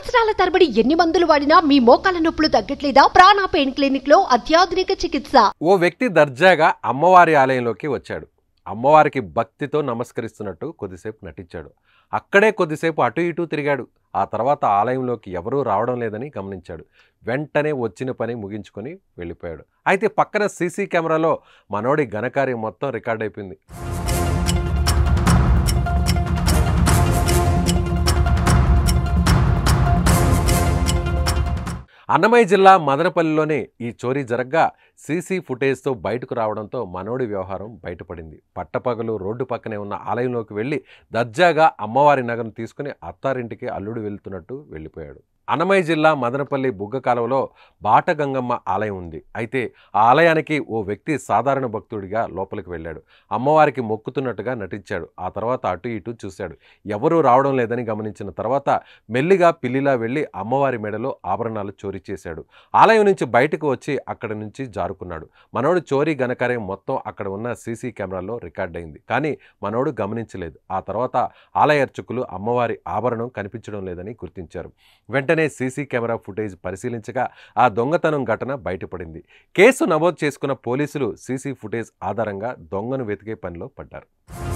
సంవత్సరాల తరబడి ఎన్ని మందులు వాడినా మీ మోకాల నొప్పులు తగ్గట్లేదా ప్రాణ పెయిన్ క్లినిక్ లో అత్యాధునిక చికిత్స ఓ వ్యక్తి దర్జాగా అమ్మవారి ఆలయంలోకి వచ్చాడు అమ్మవారికి భక్తితో నమస్కరిస్తున్నట్టు కొద్దిసేపు నటించాడు అక్కడే కొద్దిసేపు అటు ఇటు తిరిగాడు ఆ తర్వాత ఆలయంలోకి ఎవరూ రావడం లేదని గమనించాడు వెంటనే వచ్చిన పని ముగించుకొని వెళ్ళిపోయాడు అయితే పక్కన సీసీ కెమెరాలో మనోడి ఘనకార్యం మొత్తం రికార్డ్ అయిపోయింది అన్నమయ్య జిల్లా మదనపల్లిలోనే ఈ చోరీ జరగ్గా సీసీ ఫుటేజ్తో బయటకు రావడంతో మనోడి వ్యవహారం బయటపడింది పట్టపగలు రోడ్డు పక్కనే ఉన్న ఆలయంలోకి వెళ్ళి దర్జాగా అమ్మవారి నగను తీసుకుని అత్తారింటికి అల్లుడు వెళ్తున్నట్టు వెళ్ళిపోయాడు అన్నమయ్య జిల్లా మదనపల్లి బుగ్గ కాలువలో బాటగంగమ్మ ఆలయం ఉంది అయితే ఆ ఆలయానికి ఓ వ్యక్తి సాధారణ భక్తుడిగా లోపలికి వెళ్ళాడు అమ్మవారికి మొక్కుతున్నట్టుగా నటించాడు ఆ తర్వాత అటు ఇటు చూశాడు ఎవరూ రావడం లేదని గమనించిన తర్వాత మెల్లిగా పిల్లిలా వెళ్ళి అమ్మవారి మెడలో ఆభరణాలు చోరీ చేశాడు ఆలయం నుంచి బయటకు వచ్చి అక్కడి నుంచి జారుకున్నాడు మనోడు చోరీ ఘనకార్యం మొత్తం అక్కడ ఉన్న సీసీ కెమెరాలో రికార్డ్ అయింది కానీ మనోడు గమనించలేదు ఆ తర్వాత ఆలయ అర్చకులు అమ్మవారి ఆభరణం కనిపించడం లేదని గుర్తించారు వెంటనే సీసీ కెమెరా ఫుటేజ్ పరిశీలించగా ఆ దొంగతనం ఘటన బయటపడింది కేసు నమోదు చేసుకున్న పోలీసులు సీసీ ఫుటేజ్ ఆధారంగా దొంగను వెతికే పనిలో పడ్డారు